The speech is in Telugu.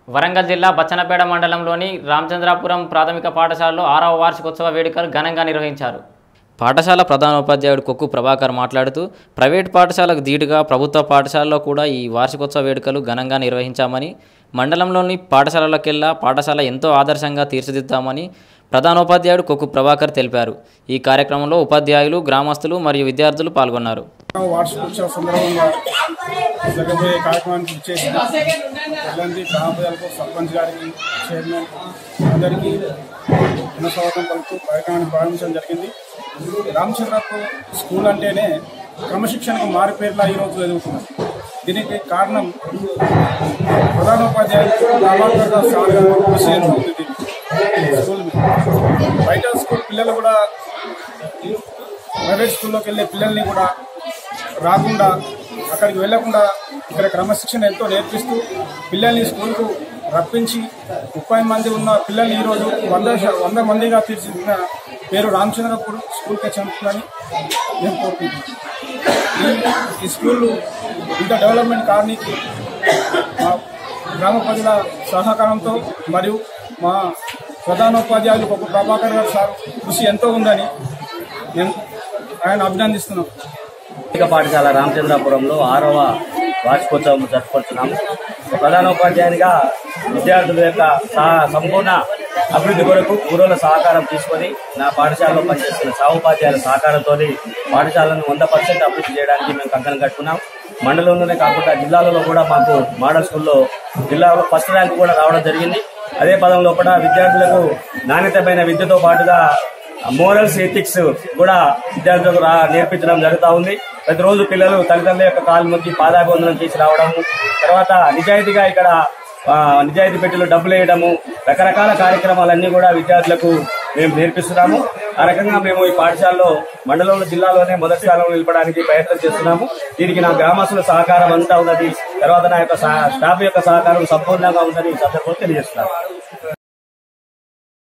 వరంగల్ జిల్లా బచ్చనపేట మండలంలోని రామచంద్రాపురం ప్రాథమిక పాఠశాలలో ఆరవ వార్షికోత్సవ వేడుకలు ఘనంగా నిర్వహించారు పాఠశాల ప్రధానోపాధ్యాయుడు కొక్కు ప్రభాకర్ మాట్లాడుతూ ప్రైవేట్ పాఠశాలకు ధీటుగా ప్రభుత్వ పాఠశాలలో కూడా ఈ వార్షికోత్సవ వేడుకలు ఘనంగా నిర్వహించామని మండలంలోని పాఠశాలలకెల్లా పాఠశాల ఎంతో ఆదర్శంగా తీర్చిదిద్దామని ప్రధానోపాధ్యాయుడు కొక్కు ప్రభాకర్ తెలిపారు ఈ కార్యక్రమంలో ఉపాధ్యాయులు గ్రామస్తులు మరియు విద్యార్థులు పాల్గొన్నారు వార్షికోత్సవ సందర్భంగా జరగబోయే కార్యక్రమానికి ఇచ్చేసి పిల్లలకి గ్రామ ప్రజలకు సర్పంచ్ గారికి చైర్మన్ అందరికీ పునఃస్వాగతం పలుకుతూ కార్యక్రమాన్ని ప్రారంభించడం జరిగింది రామచంద్రపు స్కూల్ అంటేనే క్రమశిక్షణకు మారిపేర్లా ఈరోజు ఎదుగుతున్నారు దీనికి కారణం ప్రధానోపాధ్యాయులు ప్రభాకర్ దాస్ సార్ గారి కృషి ఎంతో ఉంది దీనికి. స్కూల్ మీద. బయట స్కూల్ పిల్లలు కూడా ప్రైవేట్ స్కూల్లోకి వెళ్ళే పిల్లల్ని కూడా రాకుండా అక్కడికి వెళ్లకుండా ఇక్కడ క్రమశిక్షణ ఎంతో నేర్పిస్తూ పిల్లల్ని స్కూల్కు రప్పించి ముప్పై మంది ఉన్న పిల్లల్ని ఈరోజు వంద శ- వంద మందిగా తీర్చిదిద్దిన పేరు రామచంద్రపూర్ స్కూల్కే చెందుతుందని నేను కోరుకుంటున్నాను ఈ- ఈ స్కూల్ ఇంత డెవలప్మెంట్ కావడానికి మా గ్రామ ప్రజల సహకారంతో మరియు మా ప్రధానోపాధ్యాయులు ఒక ప్రభాకర్ గారు సార్ కృషి ఎంతో ఉందని నేను ఆయన అభినందిస్తున్నాం ప్రాథమిక పాఠశాల రామచంద్రాపురంలో ఆరవ వార్షికోత్సవం జరుపుకుంటున్నాము ప్రధానోపాధ్యాయునిగా విద్యార్థుల యొక్క సా- సంపూర్ణ అభివృద్ధి కొరకు గురువుల సహకారం తీసుకొని నా పాఠశాలలో పనిచేస్తున్న సహోపాధ్యాయుల సహకారంతో పాఠశాలను వంద పర్సెంట్ అభివృద్ధి చేయడానికి మేము కంకణం కట్టుకున్నాం మండలంలోనే కాకుండా జిల్లాలలో కూడా మాకు మోడల్ స్కూల్లో జిల్లాలో ఫస్ట్ ర్యాంక్ కూడా రావడం జరిగింది అదే పదం లోపల విద్యార్థులకు నాణ్యతమైన విద్యతో పాటుగా మోరల్స్ ఎథిక్స్ కూడా విద్యార్థులకు రా నేర్పించడం జరుగుతూ ఉంది ప్రతిరోజు పిల్లలు తల్లిదండ్రుల యొక్క కాలు మొక్కి పాదాభివందనం చేసి రావడము తర్వాత నిజాయితీగా ఇక్కడ ఆ, నిజాయితీ పెట్టిలో డబ్బులు వేయడము రకరకాల కార్యక్రమాలన్నీ కూడా విద్యార్థులకు మేము నేర్పిస్తున్నాము ఆ రకంగా మేము ఈ పాఠశాలలో మండలంలో జిల్లాలోనే మొదటి స్థానంలో నిలపడానికి ప్రయత్నం చేస్తున్నాము దీనికి నా గ్రామస్తుల సహకారం అంతా ఉన్నది తర్వాత నా యొక్క సహ- స్టాఫ్ యొక్క సహకారం సంపూర్ణంగా ఉందని ఈ సందర్భంలో తెలియజేస్తున్నాను